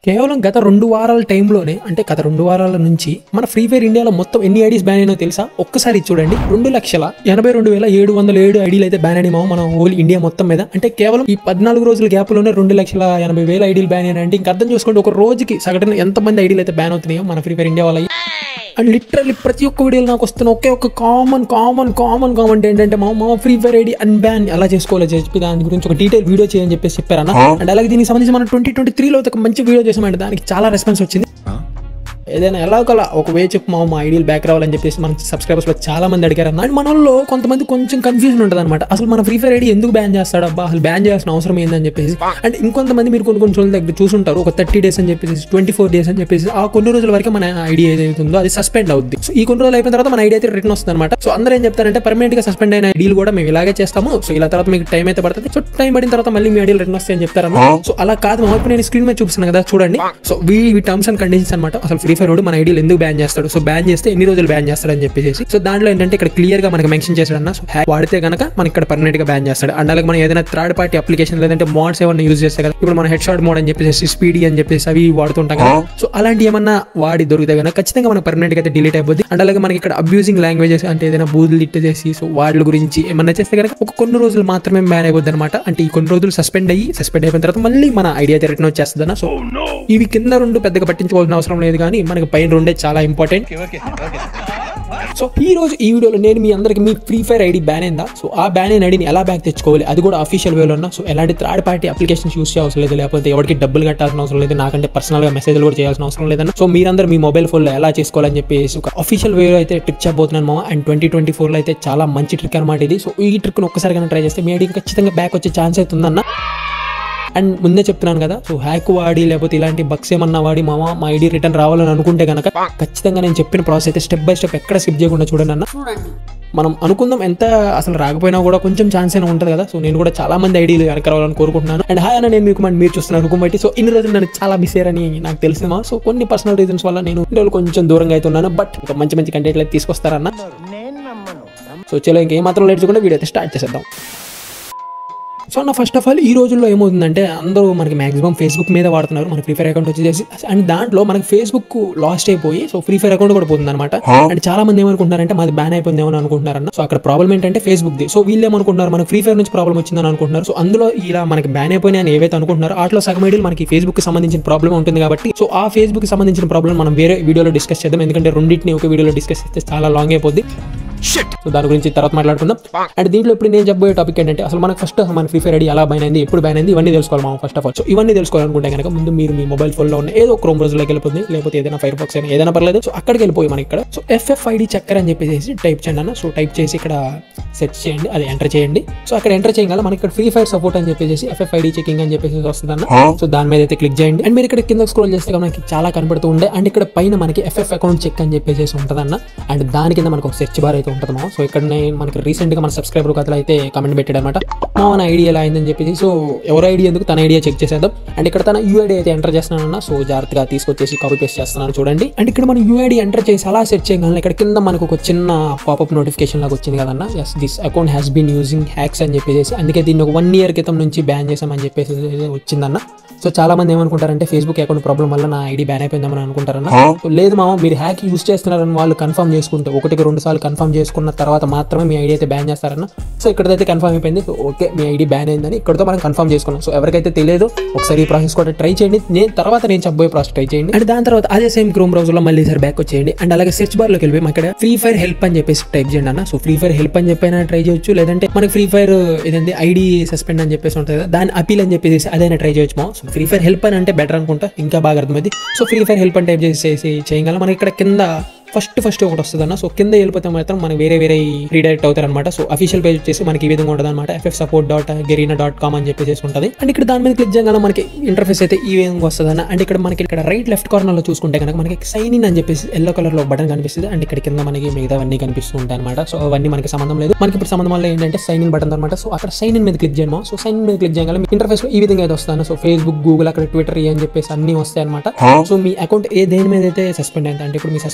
కేవలం గత రెండు వారాల టైంలోనే అంటే గత రెండు వారాల నుంచి మన ఫ్రీ ఫైర్ ఇండియాలో మొత్తం ఎన్ని ఐడీస్ బ్యాన్ అయినో తెలుసా ఒక్కసారి చూడండి రెండు లక్షల ఎనభై రెండు వేల ఏడు వందల ఏడు ఐడీలు అయితే బ్యాన్ అయినామో మన హోల్ ఇండియా మొత్తం మీద అంటే కేవలం ఈ పద్నాలుగు రోజుల గ్యాప్ లోనే రెండు లక్షల ఎనభై వేల ఐడీలు బ్యాన్ అయినా అంటే ఇంకా అర్థం చేసుకోండి ఒక రోజుకి సగటున ఎంతమంది ఐడీలు అయితే బ్యాన్ అవుతున్నాయో మన ఫ్రీ ఫైర్ ఇండియా వాళ్ళ అండ్ లిటరల్లీ ప్రతి ఒక్క వీడియోలో నాకు వస్తున్న ఒకే ఒక కామన్ కామన్ కామన్ కామెంట్ ఏంటంటే మా మా ఫ్రీ ఫైర్ ఐడి అన్బ్యాన్ ఎలా చేసుకోవాలో చెప్పి దాని గురించి ఒక డీటెయిల్ వీడియో చేయని చెప్పేసి చెప్పారన్న అండ్ అలాగే దీనికి సంబంధించి మనం ట్వంటీ ట్వంటీ త్రీలో ఒక మంచి వీడియో చేసామంటే దానికి చాలా రెస్పాన్స్ వచ్చింది ఏదైనా ఎలా ఒకలా ఒక వే చెప్పు మా మా ఐడియల్ బ్యాక్ రావాలని చెప్పేసి మన సబ్స్క్రైబర్స్ లో చాలా మంది అడిగారు అన్న అండ్ మన వాళ్ళు కొంతమంది కొంచెం కన్ఫ్యూజన్ ఉంటుంది అనమాట అసలు మన ఫ్రీ ఫైర్ ఐడి ఎందుకు బ్యాన్ చేస్తాడు అబ్బా అసలు బ్యాన్ చేయాల్సిన అవసరం ఏందని చెప్పేసి అండ్ ఇంకొంతమంది మీరు కొన్ని కొన్ని రోజుల దగ్గర చూసుంటారు ఒక థర్టీ డేస్ అని చెప్పేసి ట్వంటీ ఫోర్ డేస్ అని చెప్పేసి ఆ కొన్ని రోజుల వరకు మన ఐడి ఏదైతే ఉందో అది సస్పెండ్ అవుద్ది సో ఈ కొన్ని రోజులు అయిపోయిన తర్వాత మన ఐడి అయితే రిటర్న్ వస్తుంది అనమాట సో అందరూ ఏం చెప్తారంటే పర్మనెంట్ గా సస్పెండ్ అయిన ఐడీలు కూడా మేము ఇలాగే చేస్తాము సో ఇలా తర్వాత మీకు టైం అయితే పడుతుంది సో టైం పడిన తర్వాత మళ్ళీ మీ ఐడీలు రిటర్న్ వస్తాయని చెప్తారన్న సో అలా కాదు మా ఇప్పుడు నేను స్క్రీన్ మీద చూపిస్తున్నాను కదా చూడండి so we terms and conditions అనమాట అసలు ఫ్రీ ఫైర్ మన ఐడీలు ఎందుకు బ్యాన్ చేస్తాడు సో బ్యాన్ చేస్తే ఎన్ని రోజులు బ్యాన్ చేస్తాడు అని చెప్పేసి సో దాంట్లో ఏంటంటే ఇక్కడ క్లియర్ గా మనకి మెన్షన్ చేశాడు అన్న సో హ్యాక్ వాడితే కనుక మనకి ఇక్కడ పర్మనెంట్ గా బ్యాన్ చేస్తాడు అండ్ అలాగే మనం ఏదైనా థర్డ్ పార్టీ అప్లికేషన్ లేదంటే మోడ్స్ ఏమన్నా యూజ్ చేస్తే కదా ఇప్పుడు మన హెడ్ షాట్ మోడ్ అని చెప్పేసి స్పీడీ అని చెప్పేసి అవి వాడుతుంటాం కదా సో అలాంటి ఏమన్నా వాడి దొరికితే కనుక ఖచ్చితంగా మన పర్మనెంట్ గా అయితే డిలీట్ అయిపోద్ది అండ్ అలాగే మనకి ఇక్కడ అబ్యూజింగ్ లాంగ్వేజెస్ అంటే ఏదైనా బూతులు ఇట్టు చేసి సో వాటి గురించి ఏమన్నా చేస్తే కనుక ఒక కొన్ని రోజులు మాత్రమే బ్యాన్ అయిపోద్ది అనమాట అంటే ఈ కొన్ని రోజులు సస్పెండ్ అయ్యి సస్పెండ్ అయిపోయిన తర్వాత మళ్ళీ మన ఐడియా అయితే రిటర్న్ వచ్చేస్తుంది అన్న సో ఇవి కింద రెండు పెద్దగా పట్టించుకోవాల్సిన అవసరం లేదు కానీ మనకి పైన రెండే చాలా ఇంపార్టెంట్ సో ఈ రోజు ఈ వీడియోలో నేను మీ అందరికి మీ ఫ్రీ ఫైర్ ఐడి బ్యాన్ అయిందా సో ఆ బ్యాన్ అయిన ఐడిని ఎలా బ్యాక్ తెచ్చుకోవాలి అది కూడా అఫీషియల్ వేలో ఉన్నా సో ఎలాంటి థర్డ్ పార్టీ అప్లికేషన్స్ యూస్ చేయాల్సిన లేదు లేకపోతే ఎవరికి డబ్బులు కట్టాల్సిన అవసరం లేదు నాకంటే పర్సనల్ గా మెసేజ్లు కూడా చేయాల్సిన అవసరం లేదన్న సో మీరందరూ మీ మొబైల్ ఫోన్ లో ఎలా చేసుకోవాలని చెప్పేసి ఒక అఫీషియల్ వేలో అయితే ట్రిక్ చెప్పబోతున్నాను మామ అండ్ ట్వంటీ ట్వంటీ ఫోర్ లో అయితే చాలా మంచి ట్రిక్ అనమాట ఇది సో ఈ ట్రిక్ ఒక్కసారి కన్నా ట్రై చేస్తే మీ ఐడి ఖచ్చితంగా బ్యాక్ వచ్చే ఛాన్స్ అయితే ఉందన్న అండ్ ముందే చెప్తున్నాను కదా సో హ్యాక్ వాడి లేకపోతే ఇలాంటి బక్స్ ఏమన్నా వాడి మామ మా ఐడి రిటర్న్ రావాలని అనుకుంటే కనుక ఖచ్చితంగా నేను చెప్పిన ప్రాసెస్ అయితే స్టెప్ బై స్టెప్ ఎక్కడ స్కిప్ చేయకుండా చూడండి అన్న మనం అనుకుందాం ఎంత అసలు రాకపోయినా కూడా కొంచెం ఛాన్స్ అయినా ఉంటుంది కదా సో నేను కూడా చాలా మంది ఐడీలు వెనక రావాలని కోరుకుంటున్నాను అండ్ హాయ్ అన్న నేను మీకు మన మీరు చూస్తున్నారు అనుకుని బట్టి సో ఇన్ని రోజులు నన్ను చాలా మిస్ అయ్యారని నాకు తెలిసిందా సో కొన్ని పర్సనల్ రీజన్స్ వల్ల నేను ఇన్ని రోజులు కొంచెం దూరంగా అయితే ఉన్నాను బట్ ఇంకా మంచి మంచి కంటెంట్లు అయితే తీసుకొస్తారన్న సో చలో ఇంకేం మాత్రం లేట్ చేయకుండా వీడియో అయితే స్టార్ట్ చేసేద్దాం సో నా ఫస్ట్ ఆఫ్ ఆల్ ఈ రోజుల్లో ఏమవుతుందంటే అందరూ మనకి మాక్సిమం ఫేస్బుక్ మీద వాడుతున్నారు మన ఫ్రీ ఫైర్ అకౌంట్ వచ్చేసి అండ్ దాంట్లో మనకి ఫేస్బుక్ లాస్ట్ అయిపోయి సో ఫ్రీ ఫైర్ అకౌంట్ కూడా పోతుంది అనమాట అండ్ చాలా మంది ఏమనుకుంటున్నారంటే మాది బ్యాన్ అయిపోయింది ఏమని అనుకుంటున్నారన్న సో అక్కడ ప్రాబ్లం ఏంటంటే ఫేస్బుక్ ది సో వీళ్ళు ఏమనుకుంటున్నారు మనకి ఫ్రీ ఫైర్ నుంచి ప్రాబ్లం వచ్చిందని అనుకుంటున్నారు సో అందులో ఇలా మనకి బ్యాన్ అయిపోయినాయి అని ఏవైతే అనుకుంటున్నారో వాటిలో సగం ఐడీలు మనకి ఫేస్బుక్ కి సంబంధించిన ప్రాబ్లం ఉంటుంది కాబట్టి సో ఆ ఫేస్బుక్ కి సంబంధించిన ప్రాబ్లం మనం వేరే వీడియోలో డిస్కస్ చేద్దాం ఎందుకంటే రెండింటిని ఒక వీడియోలో డిస్కస్ చేస్తే చాలా లాంగ్ అయిపోద్ది సో దాని గురించి తర్వాత మాట్లాడుకుందాం అండ్ దీంట్లో ఇప్పుడు నేను చెప్పబోయే టాపిక్ ఏంటంటే అసలు మనకు ఫస్ట్ మన ఫ్రీ ఫైర్ ఐడి ఎలా బైన్ అయింది ఎప్పుడు బైన్ అయింది ఇవన్నీ తెలుసుకోవాలి మనం ఫస్ట్ ఆఫ్ ఆల్ సో ఇవన్నీ తెలుసుకోవాలనుకుంటే కనుక ముందు మీరు మీ మొబైల్ ఫోన్ లో ఉన్న ఏదో క్రోమ్ రోజులోకి వెళ్ళిపోతుంది లేకపోతే ఏదైనా ఫైర్ బాక్స్ అయినా ఏదైనా పర్లేదు సో అక్కడికి వెళ్ళిపోయి మనకి ఇక్కడ సో ఎఫ్ఎఫ్ఐడి చక్కర్ అని చెప్పేసి టైప్ చేయండి అన్న సో టైప్ చేసి ఇక్కడ సెర్చ్ చేయండి అది ఎంటర్ చేయండి సో అక్కడ ఎంటర్ చేయగల మనకి ఇక్కడ ఫ్రీ ఫైర్ సపోర్ట్ అని చెప్పేసి ఎఫ్ఎఫ్ఐడి చెకింగ్ అని చెప్పేసి వస్తుంది అన్న సో దాని మీద అయితే క్లిక్ చేయండి అండ్ మీరు ఇక్కడ కింద స్క్రోల్ చేస్తే కనుక మనకి చాలా కనబడుతూ ఉండే అండ్ ఇక్కడ పైన మనకి ఎఫ్ఎఫ్ అకౌంట్ చెక్ అని చెప్పేసి ఉంటుంది అన్న అండ్ దాని కింద మనకు ఒక సెర్చ్ బార్ అయితే ఉంటుంది సో ఇక్కడ నేను మనకి రీసెంట్ గా మన సబ్స్క్రైబర్ కథలు అయితే కమెంట్ పెట్టాడు అనమాట మన ఐడియా ఎలా అయిందని చెప్పేసి సో ఎవరి ఐడియా ఎందుకు తన ఐడియా చెక్ చేసేద్దాం అండ్ ఇక్కడ తన యూఐడి అయితే ఎంటర్ చేస్తున్నానన్న సో జాగ్రత్తగా తీసుకొచ్చేసి కాపీ పేస్ట్ చేస్తున్నాను చూడండి అండ్ ఇక్కడ మనం యూఐడి ఎంటర్ చేసి అలా సెర్చ్ చేయగలను ఇక్కడ కింద మనకు ఒక చిన్న పాపప్ నోటిఫికేషన్ లాగా వచ్చింది కదన్న yes this account has been using hacks అని చెప్పేసి అందుకే దీన్ని ఒక వన్ ఇయర్ క్రితం నుంచి బ్యాన్ చేసామని చెప్పేసి వచ్చిందన్న సో చాలా మంది ఏమనుకుంటారంటే ఫేస్బుక్ అకౌంట్ ప్రాబ్లం వల్ల నా ఐడి బ్యాన్ అయిపోయిందని అనుకుంటారన్న సో లేదు మామ మీరు హ్యాక్ యూస్ చేస్తున్నారని వాళ్ళు కన్ఫర్మ్ చేసుకుంటే ఒకటికి రెండు సార్లు కన్ఫర్మ్ చేసుకున్న తర్వాత మాత్రమే మీ ఐడి అయితే బ్యాన్ చేస్తారన్న సో ఇక్కడైతే కన్ఫర్మ్ అయిపోయింది సో ఓకే మీ ఐడి బ్యాన్ అయిందని ఇక్కడతో మనం కన్ఫర్మ్ చేసుకున్నాం సో ఎవరికైతే తెలియదు ఒకసారి ఈ ప్రాసెస్ కూడా ట్రై చేయండి నేను తర్వాత నేను చెప్పబోయే ప్రాసెస్ ట్రై చేయండి అండ్ దాని తర్వాత అదే సేమ్ క్రోమ్ బ్రౌజర్ లో మళ్ళీ సార్ బ్యాక్ వచ్చేయండి అండ్ అలాగే సెర్చ్ బార్ లోకి వెళ్ళిపోయి ఇక్కడ ఫ్రీ ఫైర్ హెల్ప్ అని చెప్పేసి టైప్ చేయండి అన్న సో ఫ్రీ ఫైర్ హెల్ప్ అని చెప్పైనా ట్రై చేయొచ్చు లేదంటే మనకి ఫ్రీ ఫైర్ ఏదంటే ఐడి సస్పెండ్ అని చెప్పేసి ఉంటుంది కదా దాని అపీల్ అని చెప్పేసి అదైనా ట్రై చేయొచ్చు మా సో ఫ్రీ ఫైర్ హెల్ప్ అని అంటే బెటర్ అనుకుంటా ఇంకా బాగా అర్థమైంది సో ఫ్రీ ఫైర్ హెల్ప్ అని టైప్ చేసేసి చేయగలం మనకి ఇక్కడ కింద ఫస్ట్ ఫస్ట్ ఒకటి వస్తుంది అన్న సో కింద వెళ్ళిపోతే మాత్రం మనకి వేరే వేరే రీడైరెక్ట్ అవుతారు అనమాట సో అఫీషియల్ పేజ్ వచ్చేసి మనకి ఈ విధంగా ఉంటుంది అనమాట FF support dot Garena dot com అని చెప్పేసి ఉంటుంది అండ్ ఇక్కడ దాని మీద క్లిక్ చేయగానే మనకి ఇంటర్ఫేస్ అయితే ఈ విధంగా వస్తుంది అన్న అండ్ ఇక్కడ మనకి ఇక్కడ రైట్ లెఫ్ట్ కార్నర్ లో చూసుకుంటే కనుక మనకి సైన్ ఇన్ అని చెప్పేసి ఎల్లో కలర్ లో బటన్ కనిపిస్తుంది అండ్ ఇక్కడ కింద మనకి మిగతావన్నీ కనిపిస్తూ ఉంటాయి అనమాట సో అవన్నీ మనకి సంబంధం లేదు మనకి ఇప్పుడు సంబంధం వల్ల ఏంటంటే సైన్ ఇన్ బటన్ అనమాట సో అక్కడ సైన్ ఇన్ మీద క్లిక్ చేయడం సో సైన్ ఇన్ మీద క్లిక్ చేయగలం ఇంటర్ఫేస్ లో ఈ విధంగా అయితే వస్తాను సో ఫేస్బుక్ గూగుల్ అక్కడ ట్విట్టర్ అని చెప్పేసి అన్ని వస్తాయి అనమాట సో మీ అకౌంట్ ఏ దేని మీద అయితే సస్పెండ్ అయింది అంటే ఇప్పుడు మీ సస్పెండ్ అయిన అకౌంట్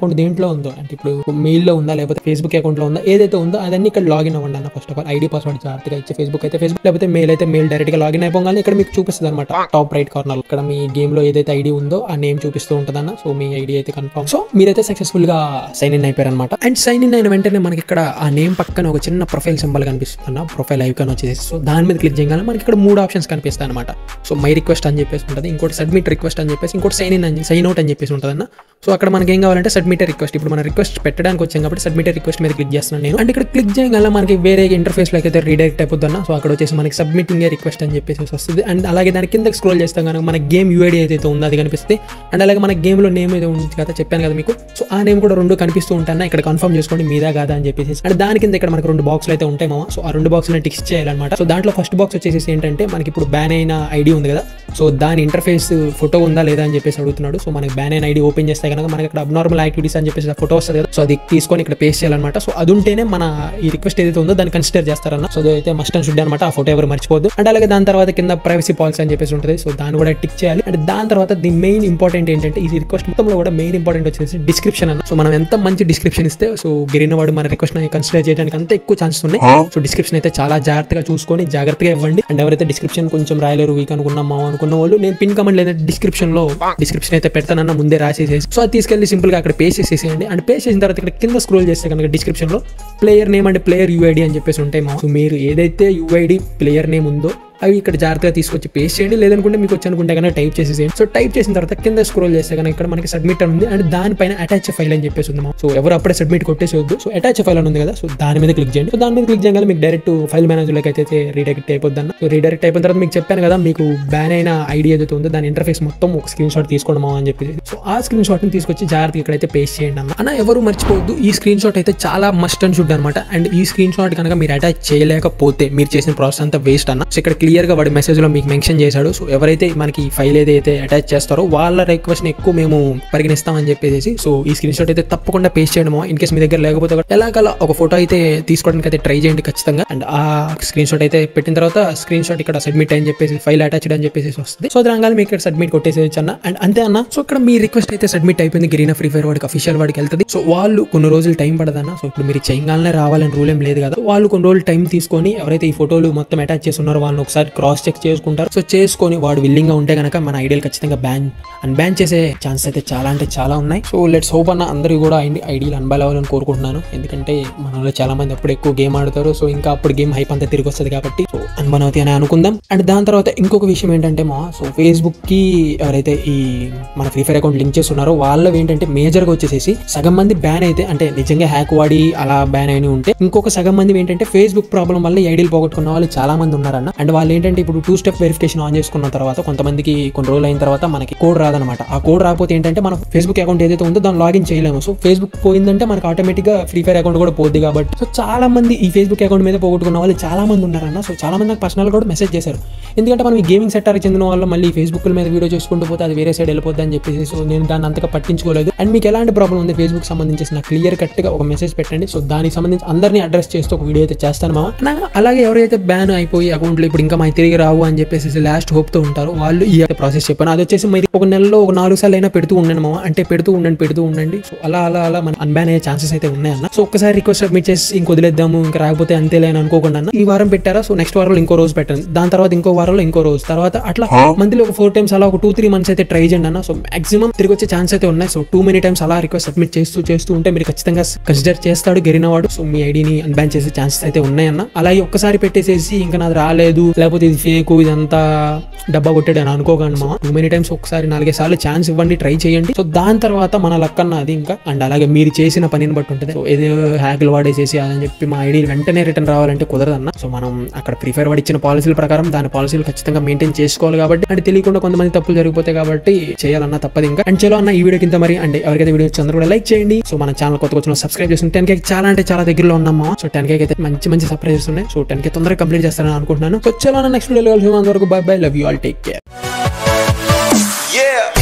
అకౌంట్ దేంట్లో ఉందో అంటే ఇప్పుడు మెయిల్లో ఉందా లేకపోతే ఫేస్బుక్ అకౌంట్లో ఉందా ఏదైతే ఉందో అదన్నీ ఇక్కడ లాగిన్ అవ్వండి అన్న first of all ID password జాగ్రత్తగా ఇచ్చే ఫేస్బుక్ అయితే ఫేస్బుక్ లేకపోతే మెయిల్ అయితే మెయిల్ డైరెక్ట్ గా లాగిన్ అయిపోగానే ఇక్కడ మీకు చూపిస్తుంది అనమాట టాప్ రైట్ కార్నర్ ఇక్కడ మీ గేమ్ లో ఏదైతే ఐడి ఉందో ఆ నేమ్ చూపిస్తూ ఉంటుందన్న సో మీ ఐడి అయితే కన్ఫర్మ్ సో మీరైతే సక్సెస్ఫుల్ గా సైన్ ఇన్ అయిపోయారు అనమాట అండ్ సైన్ ఇన్ అయిన వెంటనే మనకి ఇక్కడ ఆ నేమ్ పక్కన ఒక చిన్న ప్రొఫైల్ సింబల్ కనిపిస్తుంది అన్న ప్రొఫైల్ ఐకాన్ వచ్చేసి సో దాని మీద క్లిక్ చేయగానే మనకి ఇక్కడ మూడు ఆప్షన్స్ కనిపిస్తాయి అనమాట సో మై రిక్వెస్ట్ అని చెప్పేసి ఉంటుంది ఇంకోటి సబ్మిట్ రిక్వెస్ట్ అని చెప్పేసి ఇంకోటి సైన్ ఇన్ అని సైన్ అవుట్ అని చెప్పేసి ఉంటుంది అన్న సో అక్కడ మనకి ఏం కావాలంటే సబ్మిట్ రిక్వెస్ట్ ఇప్పుడు మన రిక్వెస్ట్ పెట్టడానికి వచ్చాం కాబట్టి సబ్మిట్ రిక్వెస్ట్ మీద క్లిక్ చేస్తున్నాను నేను అండ్ ఇక్కడ క్లిక్ చేయగల మనకి వేరే ఇంటర్ఫేస్ లోకి అయితే రీడైరెక్ట్ అయిపోతున్నా సో అక్కడ వచ్చేసి మనకి సబ్మిటింగ్ రిక్వెస్ట్ అని చెప్పేసి వస్తుంది అండ్ అలాగే దాని కింద స్క్రోల్ చేస్తాం కనుక మన గేమ్ యూఐడి ఏదైతే ఉందో అది కనిపిస్తే అండ్ అలాగే మన గేమ్ లో నేమ్ అయితే ఉంది కదా చెప్పాను కదా మీకు సో ఆ నేమ్ కూడా రెండు కనిపిస్తూ ఉంటాను ఇక్కడ కన్ఫర్మ్ చేసుకోండి మీదా కాదా అని చెప్పేసి అండ్ దాని కింద ఇక్కడ మనకు రెండు బాక్స్లు అయితే ఉంటాయి మామ సో ఆ రెండు బాక్స్ టిక్స్ చేయాలన్నమాట సో దాంట్లో ఫస్ట్ బాక్స్ వచ్చేసి ఏంటంటే మనకి ఇప్పుడు బ్యాన్ అయిన ఐడి ఉంది కదా సో దాని ఇంటర్ఫేస్ ఫోటో ఉందా లేదా అని చెప్పేసి అడుగుతున్నాడు సో మనకి బ్యాన్ అయిన ఐడి ఓపెన్ చేస్తే కనుక మనకి ఇక్కడ అబ్నార్మల్ యాక్టివిటీస్ అని చెప్పేసి ఫోటో వస్తుంది కదా సో అది తీసుకొని ఇక్కడ పేస్ట్ చేయాలన్నమాట సో అది ఉంటేనే మన ఈ రిక్వెస్ట్ ఏదైతే ఉందో దాన్ని కన్సిడర్ చేస్తారన్న సో అదైతే మస్ట్ అండ్ షుడ్ అనమాట ఆ ఫోటో ఎవరు మర్చిపోద్దు అండ్ అలాగే దాని తర్వాత కింద ప్రైవసీ పాలసీ అని చెప్పేసి ఉంటుంది సో దాన్ని కూడా టిక్ చేయాలి అండ్ దాని తర్వాత ది మెయిన్ ఇంపార్టెంట్ ఏంటంటే ఈ రిక్వెస్ట్ మొత్తంలో కూడా మెయిన్ ఇంపార్టెంట్ వచ్చేసి డిస్క్రిప్షన్ అన్న సో మనం ఎంత మంచి డిస్క్రిప్షన్ ఇస్తే సో గిరిన వాడు మన రిక్వెస్ట్ కన్సిడర్ చేయడానికి అంత ఎక్కువ ఛాన్సెస్ ఉన్నాయి సో డిస్క్రిప్షన్ అయితే చాలా జాగ్రత్తగా చూసుకొని జాగ్రత్తగా ఇవ్వండి అండ్ ఎవరైతే డిస్క్రిప్షన్ కొంచెం రాయలేరు వీక్ అనుకున్నామా అనుకున్న వాళ్ళు నేను పిన్ కమెంట్ లేదా డిస్క్రిప్షన్ లో డిస్క్రిప్షన్ అయితే పెడతానన్న ముందే రాసేసేసి సో అది తీసుకెళ్ళి సింపుల్ గా అక్కడ పేస్ట్ చేసేసేయండి అండ్ పేస్ట్ చేసిన తర్వాత ఇక్కడ కింద స్క్రోల్ చేస్తే కనుక డిస్క్రిప్షన్ లో player name and player UID అని చెప్పేసి ఉంటాయి మా సో మీరు ఏదైతే యూఐడి ప్లేయర్ నేమ్ ఉందో అవి ఇక్కడ జాగ్రత్తగా తీసుకొచ్చి పేస్ట్ చేయండి లేదనుకుంటే మీకు వచ్చి అనుకుంటే కనుక టైప్ చేసేసేయండి సో టైప్ చేసిన తర్వాత కింద స్క్రోల్ చేస్తే కనుక ఇక్కడ మనకి సబ్మిట్ అని ఉంది అండ్ దానిపైన అటాచ్ ఫైల్ అని చెప్పేసి ఉంది సో ఎవరు అప్పుడే సబ్మిట్ కొట్టేసేవద్దు సో అటాచ్ ఫైల్ అని ఉంది కదా సో దాని మీద క్లిక్ చేయండి సో దాని మీద క్లిక్ చేయగానే మీకు డైరెక్ట్ ఫైల్ మేనేజర్లోకి అయితే రీడైరెక్ట్ అయిపోద్ది అన్న సో రీడైరెక్ట్ అయిపోయిన తర్వాత మీకు చెప్పాను కదా మీకు బ్యాన్ అయిన ఐడి ఏదైతే ఉందో దాని ఇంటర్ఫేస్ మొత్తం ఒక స్క్రీన్ షాట్ తీసుకోవడం అని చెప్పేసి సో ఆ స్క్రీన్ షాట్ ని తీసుకొచ్చి జాగ్రత్తగా ఇక్కడైతే పేస్ట్ చేయండి అన్న అన్న ఎవరు మర్చిపోవద్దు ఈ స్క్రీన్ షాట్ అయితే చాలా మస్ట్ అండ్ షుడ్ అనమాట అండ్ ఈ స్క్రీన్ షాట్ కనుక మీరు అటాచ్ చేయలేకపోతే మీరు చేసిన ప్రాసెస్ అంతా వేస్ట్ అన్న సో ఇక్కడ క్లియర్ గా వాడి మెసేజ్ లో మీకు మెన్షన్ చేశాడు సో ఎవరైతే మనకి ఫైల్ ఏదైతే అటాచ్ చేస్తారో వాళ్ళ రిక్వెస్ట్ ని ఎక్కువ మేము పరిగణిస్తామని చెప్పేసి సో ఈ స్క్రీన్ షాట్ అయితే తప్పకుండా పేస్ట్ చేయడమో ఇన్ కేస్ మీ దగ్గర లేకపోతే కూడా ఎలాగలా ఒక ఫోటో అయితే తీసుకోవడానికి అయితే ట్రై చేయండి ఖచ్చితంగా అండ్ ఆ స్క్రీన్ షాట్ అయితే పెట్టిన తర్వాత స్క్రీన్ షాట్ ఇక్కడ సబ్మిట్ అని చెప్పేసి ఫైల్ అటాచ్డ్ అని చెప్పేసి వస్తుంది సో దాని మీకు ఇక్కడ సబ్మిట్ కొట్టేసేయచ్చు అన్న అండ్ అంతే అన్న సో ఇక్కడ మీ రిక్వెస్ట్ అయితే సబ్మిట్ అయిపోయింది గ్రీన్ ఫ్రీ ఫైర్ వాడికి అఫీషియల్ వాడికి వెళ్తుంది సో వాళ్ళు కొన్ని రోజులు టైం పడదన్న సో ఇప్పుడు మీరు చేయగానే రావాలని రూల్ ఏం లేదు కదా వాళ్ళు కొన్ని రోజులు టైం తీసుకొని ఎవరైతే ఈ ఫోటోలు మొత్తం అటాచ్ చేసి ఉన్నారో వాళ్ళని ఒకసారి క్రాస్ చెక్ చేసుకుంటారు సో చేసుకొని వాడు విల్లింగ్ గా ఉంటే కనుక మన ఐడియల్ ఖచ్చితంగా బ్యాన్ అన్బ్యాన్ చేసే ఛాన్స్ అయితే చాలా అంటే చాలా ఉన్నాయి సో లెట్స్ హోప్ అన్న అందరూ కూడా ఐడియల్ అన్బాల్ అవ్వాలని కోరుకుంటున్నాను ఎందుకంటే మనలో చాలా మంది అప్పుడు ఎక్కువ గేమ్ ఆడతారు సో ఇంకా అప్పుడు గేమ్ హైప్ అంతా తిరిగి వస్తుంది కాబట్టి సో అన్బాన్ అవుతాయి అని అనుకుందాం అండ్ దాని తర్వాత ఇంకొక విషయం ఏంటంటే మా సో ఫేస్బుక్ కి ఎవరైతే ఈ మన ఫ్రీ ఫైర్ అకౌంట్ లింక్ చేస్తున్నారో వాళ్ళు ఏంటంటే మేజర్ గా వచ్చేసేసి సగం మంది బ్యాన్ అయితే అంటే నిజంగా హ్యాక్ వాడి అలా బ్యాన్ అయిన ఉంటే ఇంకొక సగం మంది ఏంటంటే ఫేస్బుక్ ప్రాబ్లం వల్ల ఐడీలు పోగొట్టుకున్న వాళ్ళు చాలా మంది ఉన్నారన్న అండ్ వాళ్ళు ఏంటంటే ఇప్పుడు టూ స్టెప్ వెరిఫికేషన్ ఆన్ చేసుకున్న తర్వాత కొంతమందికి కొన్ని రోజులు అయిన తర్వాత మనకి కోడ్ రాదనమాట ఆ కోడ్ రాకపోతే ఏంటంటే మన ఫేస్బుక్ అకౌంట్ ఏదైతే ఉందో దాన్ని లాగిన్ చేయలేము సో ఫేస్బుక్ పోయిందంటే మనకి ఆటోమేటిక్ గా ఫ్రీ ఫైర్ అకౌంట్ కూడా పోద్ది కాబట్టి సో చాలా మంది ఈ ఫేస్బుక్ అకౌంట్ మీద పోగొట్టుకున్న వాళ్ళు చాలా మంది ఉన్నారన్న సో చాలా మంది నాకు పర్సనల్ కూడా మెసేజ్ చేశారు ఎందుకంటే మనం ఈ గేమింగ్ సెక్టార్కి చెందిన వాళ్ళు మళ్ళీ ఫేస్బుక్ మీద వీడియో చేసుకుంటూ పోతే అది వేరే సైడ్ వెళ్ళిపోద్ది అని చెప్పేసి సో నేను దాన్ని అంతగా పట్టించుకోలేదు అండ్ మీకు ఎలాంటి ప్రాబ్లం ఉంది ఫేస్బుక్ సంబంధించి నాకు క్లియర్ కట్ గా ఒక మెసేజ్ పెట్టండి సో దానికి సంబంధించి అందరినీ అడ్రస్ చేస్తూ ఒక వీడియో అయితే చేస్తాను మా అలాగే ఎవరైతే బ్యాన్ అయిపోయి అకౌంట్లు ఇప్పుడు ఇంకా మాకు తిరిగి రావు అని చెప్పేసి లాస్ట్ హోప్ తో ఉంటారో వాళ్ళు ఈ ప్రాసెస్ చెప్పాను అది వచ్చేసి మరి ఒక నెలలో ఒక నాలుగు సార్లు అయినా పెడుతూ ఉండండి మామ అంటే పెడుతూ ఉండండి పెడుతూ ఉండండి సో అలా అలా అలా మన అన్బ్యాన్ అయ్యే ఛాన్సెస్ అయితే ఉన్నాయన్న సో ఒక్కసారి రిక్వెస్ట్ సబ్మిట్ చేసి ఇంక వదిలేద్దాము ఇంకా రాకపోతే అంతేలే అని అనుకోకుండా అన్న ఈ వారం పెట్టారా సో నెక్స్ట్ వారంలో ఇంకో రోజు పెట్టండి దాని తర్వాత ఇంకో వారంలో ఇంకో రోజు తర్వాత అట్లా మంత్లీ ఒక ఫోర్ టైమ్స్ అలా ఒక టూ త్రీ మంత్స్ అయితే ట్రై చేయండి అన్న సో మాక్సిమం తిరిగి వచ్చే ఛాన్స్ అయితే ఉన్నాయి సో టూ మెనీ టైమ్స్ అలా రిక్వెస్ట్ సబ్మిట్ చేస్తూ చేస్తూ ఉంటే మీరు ఖచ్చితంగా కన్సిడర్ చేస్తాడు గెరినవాడు సో మీ ఐడిని అన్బ్యాన్ చేసే ఛాన్సెస్ అయితే ఉన్నాయన్న అలాగే ఒక్కసారి పెట్టేసేసి ఇంకా నాది రాలేదు లేకపోతే ఇది ఫేక్ ఇదంతా డబ్బా కొట్టాడు అని అనుకోకండి మా టూ మెనీ టైమ్స్ ఒకసారి నాలుగైదు సార్లు ఛాన్స్ ఇవ్వండి ట్రై చేయండి సో దాని తర్వాత మన లక్ అన్నది ఇంకా అండ్ అలాగే మీరు చేసిన పనిని బట్టి ఉంటుంది సో ఏదో హ్యాక్లు వాడేసేసి అని చెప్పి మా ఐడి వెంటనే రిటర్న్ రావాలంటే కుదరదన్న సో మనం అక్కడ ఫ్రీ ఫైర్ వాడు ఇచ్చిన పాలసీల ప్రకారం దాని పాలసీలు ఖచ్చితంగా మెయింటైన్ చేసుకోవాలి కాబట్టి అంటే తెలియకుండా కొంతమంది తప్పులు జరిగిపోతాయి కాబట్టి చేయాలన్న తప్పదు ఇంకా అండ్ చలో అన్న ఈ వీడియో కింద మరి అండ్ ఎవరికైతే వీడియో వచ్చిందో కూడా లైక్ చేయండి సో మన ఛానల్ కొత్త వచ్చిన సబ్స్క్రైబ్ చేసిన టెన్ కే చాలా అంటే చాలా దగ్గరలో ఉన్నాము సో టెన్ కే అయితే మంచి మంచి సర్ప్రైజెస్ ఉన్నాయి సో టెన్ కే తొందరగా కంప్లీట్ చేస్తారని అనుకుంటున్నాను సో చలో నెక్స్ట్ వీడియో కలిసి వరకు bye bye love you all take care Yeah.